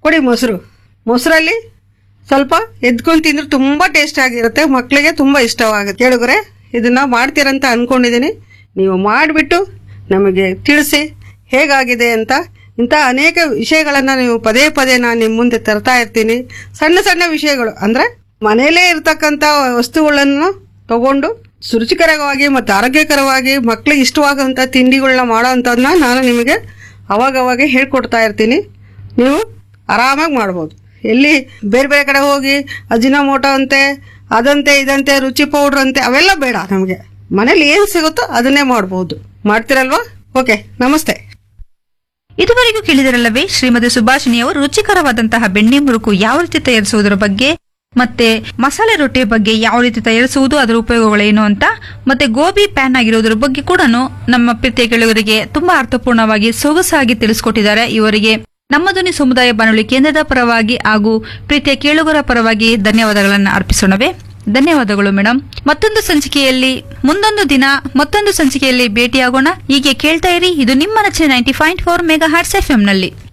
ಕೊಡಿ ಮೊಸರು ಮೊಸರಲ್ಲಿ ಸ್ವಲ್ಪ ಎದ್ಕೊಂಡು ತಿಂದ್ರೆ ತುಂಬ ಟೇಸ್ಟ್ ಆಗಿರುತ್ತೆ ಮಕ್ಕಳಿಗೆ ತುಂಬ ಇಷ್ಟವಾಗುತ್ತೆ ಕೇಳಿದ್ರೆ ಇದನ್ನ ಮಾಡ್ತೀರಂತ ಅನ್ಕೊಂಡಿದ್ದೀನಿ ನೀವು ಮಾಡಿಬಿಟ್ಟು ನಮಗೆ ತಿಳಿಸಿ ಹೇಗಾಗಿದೆ ಅಂತ ಇಂಥ ಅನೇಕ ವಿಷಯಗಳನ್ನು ನೀವು ಪದೇ ಪದೇ ನಾನು ನಿಮ್ಮ ಮುಂದೆ ತರ್ತಾ ಇರ್ತೀನಿ ಸಣ್ಣ ಸಣ್ಣ ವಿಷಯಗಳು ಅಂದರೆ ಮನೆಯಲ್ಲೇ ಇರ್ತಕ್ಕಂಥ ವಸ್ತುಗಳನ್ನು ತಗೊಂಡು ಸುರುಚಿಕರವಾಗಿ ಮತ್ತು ಆರೋಗ್ಯಕರವಾಗಿ ಮಕ್ಕಳಿಗೆ ಇಷ್ಟವಾಗುವಂಥ ತಿಂಡಿಗಳನ್ನ ಮಾಡೋ ಅಂಥದ್ದನ್ನ ನಾನು ನಿಮಗೆ ಅವಾಗವಾಗ ಹೇಳ್ಕೊಡ್ತಾ ಇರ್ತೀನಿ ನೀವು ಆರಾಮಾಗಿ ಮಾಡ್ಬೋದು ಎಲ್ಲಿ ಬೇರೆ ಬೇರೆ ಕಡೆ ಹೋಗಿ ಅಜಿನೋಮೋಟೋ ಅಂತೆ ಅದಂತೆ ಇದಂತೆ ರುಚಿ ಪೌಡ್ರ್ ಅಂತೆ ಅವೆಲ್ಲ ಬೇಡ ನಮಗೆ ಮನೇಲಿ ಏನು ಸಿಗುತ್ತೋ ಅದನ್ನೇ ಮಾಡ್ಬೋದು ಮಾಡ್ತೀರಲ್ವಾ ಓಕೆ ನಮಸ್ತೆ ಇದುವರೆಗೂ ಕೇಳಿದರಲ್ಲವೇ ಶ್ರೀಮತಿ ಸುಭಾಷಿಣಿ ಅವರು ರುಚಿಕರವಾದಂತಹ ಬೆಣ್ಣೆ ಮುರುಕು ಯಾವ ರೀತಿ ತಯಾರಿಸುವುದರ ಬಗ್ಗೆ ಮತ್ತೆ ಮಸಾಲೆ ರೊಟ್ಟಿಯ ಬಗ್ಗೆ ಯಾವ ರೀತಿ ತಯಾರಿಸುವುದು ಅದರ ಉಪಯೋಗಗಳೇನು ಅಂತ ಮತ್ತೆ ಗೋಬಿ ಪ್ಯಾನ್ ಆಗಿರೋದ್ರ ಬಗ್ಗೆ ಕೂಡ ನಮ್ಮ ಪ್ರೀತಿಯ ಗೆಳೆಯರಿಗೆ ತುಂಬಾ ಅರ್ಥಪೂರ್ಣವಾಗಿ ಸೊಗಸಾಗಿ ತಿಳಿಸಿಕೊಟ್ಟಿದ್ದಾರೆ ಇವರಿಗೆ ನಮ್ಮ ಧ್ವನಿ ಸಮುದಾಯ ಬಾನುಲಿ ಕೇಂದ್ರದ ಪರವಾಗಿ ಹಾಗೂ ಪ್ರೀತಿಯ ಕೇಳುಗರ ಪರವಾಗಿ ಧನ್ಯವಾದಗಳನ್ನು ಅರ್ಪಿಸೋಣವೇ ಧನ್ಯವಾದಗಳು ಮೇಡಮ್ ಮತ್ತೊಂದು ಸಂಚಿಕೆಯಲ್ಲಿ ಮುಂದೊಂದು ದಿನ ಮತ್ತೊಂದು ಸಂಚಿಕೆಯಲ್ಲಿ ಭೇಟಿಯಾಗೋಣ ಹೀಗೆ ಕೇಳ್ತಾ ಇರಿ ಇದು ನಿಮ್ಮ ನೆಚ್ಚಿನ ninety point four megahertz F ನಲ್ಲಿ